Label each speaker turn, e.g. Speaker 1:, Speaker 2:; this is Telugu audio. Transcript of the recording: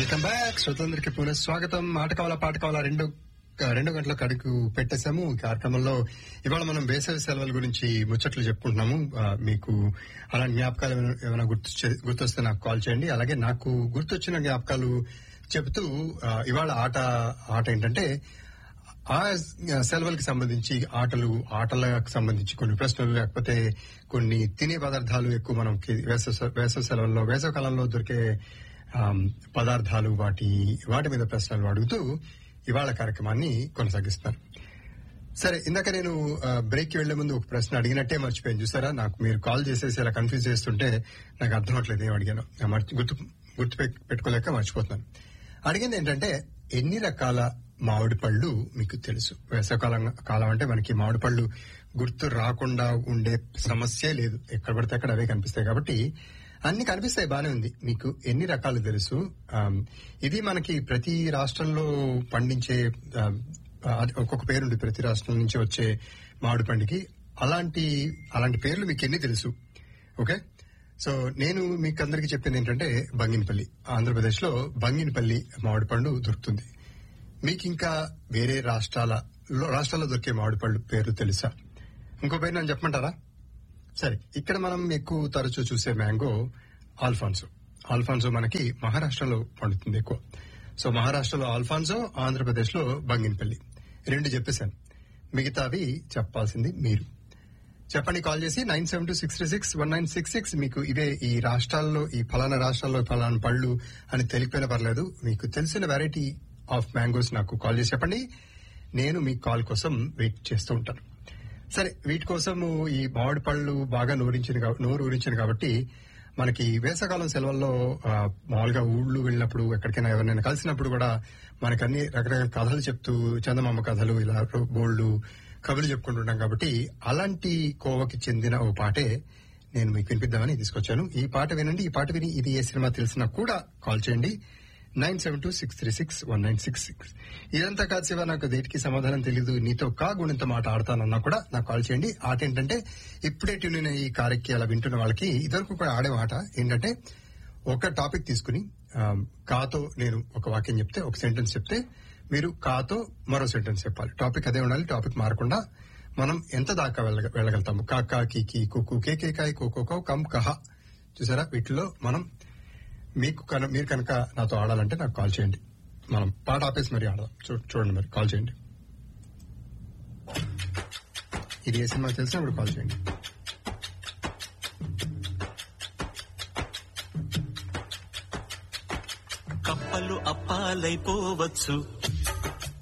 Speaker 1: వెల్కమ్ బ్యాక్ శ్రోతలందరికీ పునః స్వాగతం ఆట కావాలా పాట కావాలా రెండు రెండు గంటల కడుకు పెట్టేశాము ఈ కార్యక్రమంలో ఇవాళ మనం వేసవి సెలవుల గురించి ముచ్చట్లు చెప్పుకుంటున్నాము ఆ, మీకు అలా జ్ఞాపకాలు ఏమైనా- ఏమైనా గుర్తు గుర్తొస్తే నాకు కాల్ చేయండి అలాగే నాకు గుర్తొచ్చిన జ్ఞాపకాలు చెబుతూ ఆ, ఇవాళ ఆట ఆట ఏంటంటే ఆ సెలవులకు సంబంధించి ఆటలు ఆటలకు సంబంధించి కొన్ని ప్రశ్నలు లేకపోతే కొన్ని తినే పదార్థాలు ఎక్కువ మనం కి- వేసవ వేసవ సెలవుల్లో వేసవ కాలంలో దొరికే ఆమ్, పదార్థాలు వాటి వాటి మీద ప్రశ్నలు అడుగుతూ ఇవాళ కార్యక్రమాన్ని కొనసాగిస్తారు సరే ఇందాక నేను బ్రేక్ కి వెళ్లే ముందు ఒక ప్రశ్న అడిగినట్టే మర్చిపోయాను చూసారా నాకు మీరు కాల్ చేసేసి ఇలా కన్ఫ్యూజ్ చేస్తుంటే నాకు అర్థం అవట్లేదు ఏం అడిగాను నా మర్చి- గుర్తు గుర్తు పెట్- పెట్టుకోలేక మర్చిపోతున్నాను అడిగింది ఏంటంటే ఎన్ని రకాల మామిడి పళ్ళు మీకు తెలుసు వేసవకాలం కాలం అంటే మనకి మామిడి పళ్ళు గుర్తు రాకుండా ఉండే సమస్యే లేదు ఎక్కడ పడితే అక్కడ అవే కనిపిస్తాయి కాబట్టి అన్ని కనిపిస్తాయి బానే ఉంది మీకు ఎన్ని రకాలు తెలుసు ఆమ్, ఇది మనకి ప్రతి రాష్ట్రంలో పండించే ఆమ్, అది ఒక్కొక్క పేరుంది ప్రతి రాష్ట్రం నుంచి వచ్చే మామిడి పండుకి అలాంటి అలాంటి పేర్లు మీకు ఎన్ని తెలుసు ఓకే సో నేను మీకు అందరికి చెప్పింది ఏంటంటే బంగినపల్లి ఆంధ్రప్రదేశ్ లో బంగినపల్లి మామిడి పండు దొరుకుతుంది మీకు ఇంకా వేరే రాష్ట్రాల లో- రాష్ట్రాల్లో దొరికే మామిడి పళ్ళు పేరు తెలుసా ఇంకో పేరు నన్ను చెప్పమంటారా సరే ఇక్కడ మనం ఎక్కువ తరచూ చూసే మ్యాంగో ఆల్ఫాన్సో ఆల్ఫాన్సో మనకి మహారాష్ట్రలో పండుతుంది ఎక్కువ సో మహారాష్ట్రలో ఆల్ఫాన్సో ఆంధ్రప్రదేశ్ లో బంగినపల్లి రెండు చెప్పేశాను మిగతావి చెప్పాల్సింది మీరు చెప్పండి కాల్ చేసి nine seven two six three six one nine six six మీకు ఇవే ఈ రాష్ట్రాల్లో ఈ ఫలానా రాష్ట్రాల్లో ఫలానా పళ్ళు అని తెలిపినా పర్లేదు మీకు తెలిసిన వెరైటీ ఆఫ్ మ్యాంగోస్ నాకు కాల్ చేసి చెప్పండి నేను మీ కాల్ కోసం వెయిట్ చేస్తూ ఉంటాను సరే వీటి కోసం ఈ మామిడి పళ్ళు బాగా నూరించింది కాబ- నోరు ఊరించింది కాబట్టి మనకి వేసవకాలం సెలవుల్లో ఆ, మామూలుగా ఊళ్ళు వెళ్ళినప్పుడు ఎక్కడికైనా ఎవరినైనా కలిసినప్పుడు కూడా మనకి అన్ని రకరకాల కథలు చెప్తూ చందమామ కథలు ఇలా బోల్డ్ కబుర్లు చెప్పుకుంటుంటాం కాబట్టి అలాంటి కోవకి చెందిన ఓ పాటే నేను మీకు వినిపిద్దామని తీసుకొచ్చాను ఈ పాట వినండి ఈ పాట విని ఇది ఏ సినిమా తెలిసినా కూడా కాల్ చేయండి nine seven two six three six one nine six six ఇదంతా కాదు శివ నాకు దేనికి సమాధానం తెలియదు నీతో కా గుణంతో మాట ఆడతానన్నా కూడా నాకు కాల్ చేయండి ఆట ఏంటంటే ఇప్పుడే ట్యూన్ అయిన ఈ కార్యక్కి అలా వింటున్న వాళ్ళకి ఇదివరకు కూడా ఆడే మాట ఏంటంటే ఒక టాపిక్ తీసుకుని ఆ, కాతో నేను ఒక వాక్యం చెప్తే ఒక సెంటెన్స్ చెప్తే మీరు కాతో మరో సెంటెన్స్ చెప్పాలి టాపిక్ అదే ఉండాలి టాపిక్ మారకుండా మనం ఎంత దాకా వెళ్ళగ- వెళ్ళగలుగుతాము కా కా కీ కీ కుకు కే కే కాయ్ కో కో కమ్ కహ చూసారా వీటిలో మనం మీకు కన- మీరు కనుక నాతో ఆడాలంటే నాకు కాల్ చేయండి మనం పాట ఆపేసి మరి ఆడదాం చూ- చూడండి మరి కాల్ చేయండి ఇది ఏ సినిమా తెలిసినప్పుడు కాల్ చేయండి
Speaker 2: కప్పలు అప్పాలైపోవచ్చు